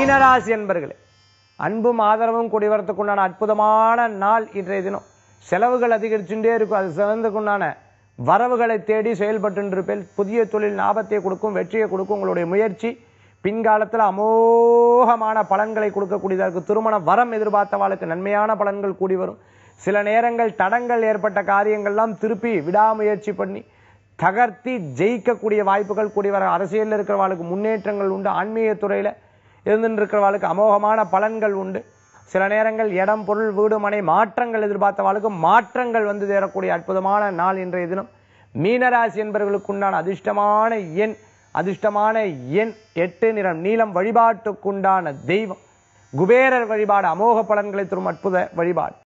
மீனராசி என்பர்களே அன்பும் ஆதரவும் கூடி வரத்துக்குண்டான அற்புதமான நாள் இன்றைய தினம் செலவுகள் அதிகரிச்சுட்டே இருக்கும் அது சிறந்ததுக்குண்டான வரவுகளை தேடி செயல்பட்டு இருப்பேன் புதிய தொழில் லாபத்தை கொடுக்கும் வெற்றியை கொடுக்கும் உங்களுடைய முயற்சி பின்காலத்தில் அமோகமான பலன்களை கொடுக்கக்கூடியதாக இருக்கும் திருமண வரம் எதிர்பார்த்தவாளுக்கு நன்மையான பலன்கள் கூடி வரும் சில நேரங்கள் தடங்கள் ஏற்பட்ட காரியங்கள்லாம் திருப்பி விடாமுயற்சி பண்ணி தகர்த்தி ஜெயிக்கக்கூடிய வாய்ப்புகள் கூடி வர அரசியலில் இருக்கிறவாளுக்கு முன்னேற்றங்கள் உண்டு ஆன்மீக துறையில் இருந்துட்டு இருக்கிறவாளுக்கு அமோகமான பலன்கள் உண்டு சில நேரங்கள் இடம் பொருள் வீடு மனை மாற்றங்கள் எதிர்பார்த்தவாளுக்கு மாற்றங்கள் வந்து சேரக்கூடிய அற்புதமான நாள் இன்றைய தினம் மீனராசி என்பவர்களுக்கு உண்டான அதிர்ஷ்டமான எண் அதிர்ஷ்டமான எண் எட்டு நிறம் நீலம் வழிபாட்டுக்குண்டான தெய்வம் குபேரர் வழிபாடு அமோக பலன்களை தரும் அற்புத வழிபாடு